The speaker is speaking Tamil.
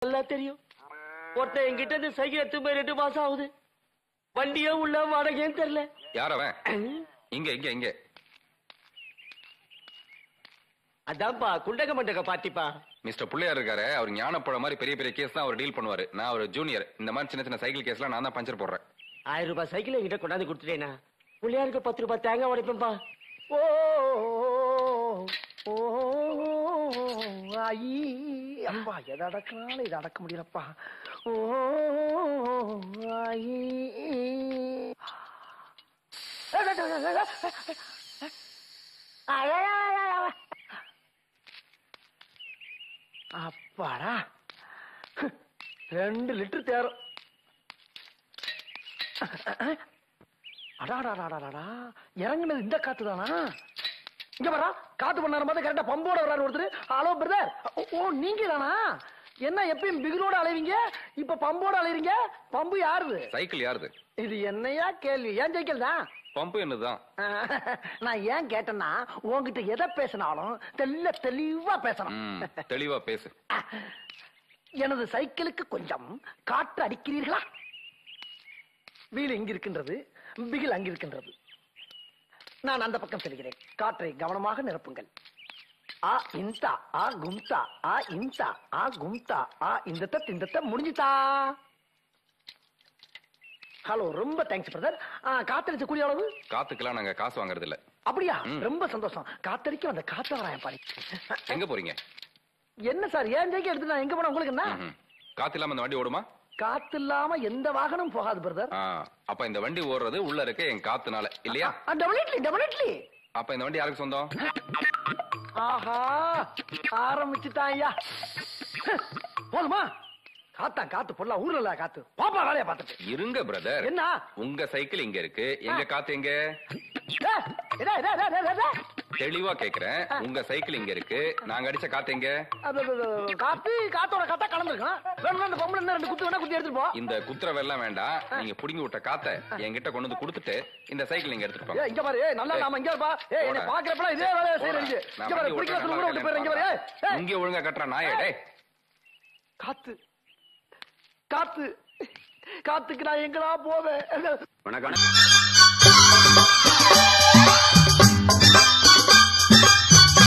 நல்லா தெரியும் ஒருத்தன் என்கிட்ட இருந்து சைக்கிள் எடுத்து போய் ரெண்டு மாசம் ஆகுது வண்டியே உள்ள வாடகையும் தெரியல யார் அவன் இங்க இங்க இங்க அதான்ப்பா குண்டக மண்டக பாட்டிப்பா மிஸ்டர் புள்ளையார் இருக்காரு அவர் ஞானப்பழம் மாதிரி பெரிய பெரிய கேஸ் தான் அவர் டீல் பண்ணுவாரு நான் ஒரு ஜூனியர் இந்த மாதிரி சின்ன சின்ன சைக்கிள் கேஸ்லாம் நான் தான் பஞ்சர் போடுறேன் ஆயிரம் ரூபாய் சைக்கிள் என்கிட்ட கொண்டாந்து கொடுத்துட்டேனா பிள்ளையாருக்கு பத்து ரூபாய் தேங்காய் உடைப்பேன்பா ஓ ஓ ஐ அப்பா எதை அடக்கினாலும் இதை அடக்க முடியலப்பா ஓ ஐ அப்பாடா ரெண்டு லிட்டர் தேரும் அடாடாடாடாடா இறங்குனது இந்த காத்து தானா இங்க வரா காத்து பண்ணாரு மாதிரி கரெக்டா பம்போட வர்றாரு ஒருத்தர் ஹலோ பிரதர் ஓ நீங்க தானா என்ன எப்பயும் பிகிலோட அலைவீங்க இப்ப பம்போட அலைவீங்க பம்பு யாருது சைக்கிள் யாருது இது என்னையா கேள்வி ஏன் சைக்கிள் தான் பம்பு என்னதுதான் நான் ஏன் கேட்டேன்னா உன்கிட்ட எதை பேசினாலும் தெல்ல தெளிவா பேசணும் ம், தெளிவா பேசு எனது சைக்கிளுக்கு கொஞ்சம் காற்று அடிக்கிறீர்களா வீல் இங்க இருக்கின்றது பிகில் அங்க இருக்கின்றது நான் அந்த பக்கம் செல்கிறேன் காற்றை கவனமாக நிரப்புங்கள் ஆ இன்தா ஆ கும்தா ஆ இன்தா ஆ கும்தா ஆ இந்த தத் இந்த தத் முடிஞ்சுதா ஹலோ ரொம்ப தேங்க்ஸ் பிரதர் காத்தடிச்ச கூலி அளவு காத்துக்கெல்லாம் நாங்க காசு வாங்குறது இல்ல அப்படியா ம். ரொம்ப சந்தோஷம் காத்தடிக்க அந்த காத்தவராயன் பாடி எங்க போறீங்க என்ன சார் ஏன் ஜெயிக்க எடுத்து நான் எங்க போனா உங்களுக்கு என்ன ம்ஹும். காத்து இல்லாம இந்த வண்டி ஓடுமா காத்து இல்லாம எந்த வாகனம் போகாது பிரதர் ஆ, அப்ப இந்த வண்டி ஓடுறது உள்ள இருக்க என் காத்துனால இல்லையா டபுள் இட்லி டபுள் இட்லி அப்ப இந்த வண்டி யாருக்கு சொந்தம் ஆஹா ஆரம்பிச்சுட்டான் ஐயா போதுமா காத்தான் காத்து பொருளா ஊர்ல இல்ல காத்து பாப்பா வேலைய பார்த்துட்டு இருங்க பிரதர் என்ன உங்க சைக்கிள் இங்க இருக்கு எங்க காத்து எங்க ஏய், இதா, இதா, இதா, இதா, இதா. தெளிவா கேக்குறேன் உங்க சைக்கிள் இங்க இருக்கு நாங்க அடிச்ச காத்து எங்க அது, அது, அது, காத்து காத்தோட காத்தா கலந்துருக்கான் வேணும் அந்த பொம்பளை இன்னும் ரெண்டு குத்து வேணா குத்தி எடுத்துட்டு போ இந்த குத்துறவெல்லாம் வேண்டாம் நீங்க புடுங்கி விட்ட காத்த என்கிட்ட கொண்டு வந்து கொடுத்துட்டு இந்த சைக்கிள் நீங்க எடுத்துட்டு ஏய், போங்க இங்க பாரு ஏய், நல்லா நாம இங்க இருப்பா ஏய் என்ன போடா. பாக்குறப்பலாம் இதே வேலையை போடா. செய்யறீங்க நான் இங்க பாரு வண்டி பிடிக்கிற ஓட்டுறேன், கூட விட்டு போயிரு இங்க பாரு ஏய், ஏய். இங்க ஒழுங்கா கட்டுற நாயே டேய் காத்து காத்து காத்துக்கு நான் எங்கடா போவேன் வணக்கம்